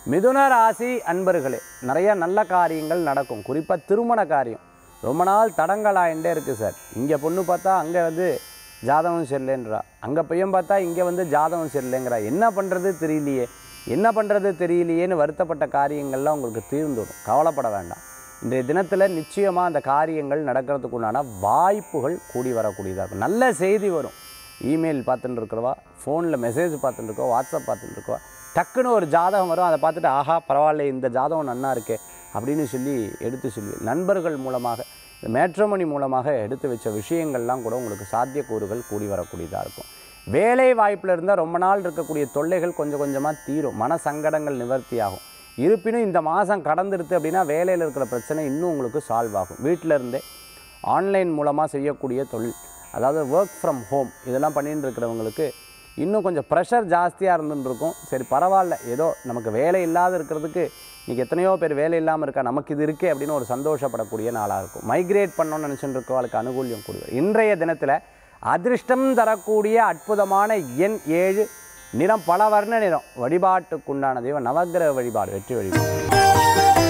மிதுன ராசி அன்பர்களே நிறைய நல்ல காரியங்கள் நடக்கும் குறிப்பாக திருமண காரியம் ரொம்ப நாள் தடங்கலாயிண்டே இருக்குது சார் இங்கே பொண்ணு பார்த்தா அங்கே வந்து ஜாதகம் சரியில்லைன்றா அங்கே பையன் பார்த்தா இங்கே வந்து ஜாதகம் சரியில்லைங்கிறா என்ன பண்ணுறது தெரியலையே என்ன பண்ணுறது தெரியலையேன்னு வருத்தப்பட்ட காரியங்கள்லாம் உங்களுக்கு தீர்ந்துடும் கவலைப்பட வேண்டாம் இன்றைய தினத்தில் நிச்சயமாக அந்த காரியங்கள் நடக்கிறதுக்கு உண்டான வாய்ப்புகள் கூடி வரக்கூடியதாக இருக்கும் நல்ல செய்தி வரும் இமெயில் பார்த்துட்டு இருக்கிறவா ஃபோனில் மெசேஜ் பார்த்துட்டு இருக்கோம் வாட்ஸ்அப் பார்த்துட்டு இருக்கோம் டக்குன்னு ஒரு ஜாதகம் வரும் அதை பார்த்துட்டு ஆஹா பரவாயில்ல இந்த ஜாதகம் நன்னா இருக்கே அப்படின்னு சொல்லி எடுத்து சொல்லி நண்பர்கள் மூலமாக இந்த மேட்ரமணி மூலமாக எடுத்து வச்ச விஷயங்கள்லாம் கூட உங்களுக்கு சாத்தியக்கூறுகள் கூடி வரக்கூடியதாக இருக்கும் வேலை வாய்ப்பில் இருந்தால் ரொம்ப நாள் இருக்கக்கூடிய தொல்லைகள் கொஞ்சம் கொஞ்சமாக தீரும் மன சங்கடங்கள் நிவர்த்தியாகும் இருப்பினும் இந்த மாதம் கடந்துருது அப்படின்னா வேலையில் இருக்கிற பிரச்சனை இன்னும் உங்களுக்கு சால்வ் ஆகும் வீட்டில் இருந்தே ஆன்லைன் மூலமாக செய்யக்கூடிய தொழில் அதாவது ஒர்க் ஃப்ரம் ஹோம் இதெல்லாம் பண்ணிட்டு இருக்கிறவங்களுக்கு இன்னும் கொஞ்சம் ப்ரெஷர் ஜாஸ்தியாக இருந்துட்டு இருக்கும் சரி பரவாயில்ல ஏதோ நமக்கு வேலை இல்லாத இருக்கிறதுக்கு இன்றைக்கி எத்தனையோ பேர் வேலை இல்லாமல் இருக்கா நமக்கு இது இருக்கே அப்படின்னு ஒரு சந்தோஷப்படக்கூடிய நாளாக இருக்கும் மைக்ரேட் பண்ணணும்னு நினச்சிட்டு இருக்கவளுக்கு அனுகூல்யம் கூடுவார் இன்றைய தினத்தில் அதிர்ஷ்டம் தரக்கூடிய அற்புதமான எண் ஏழு நிறம் பல வர்ண நிறம் வழிபாட்டுக்குண்டான தெய்வம் நவக்கிரக வழிபாடு வெற்றி வழிபாடு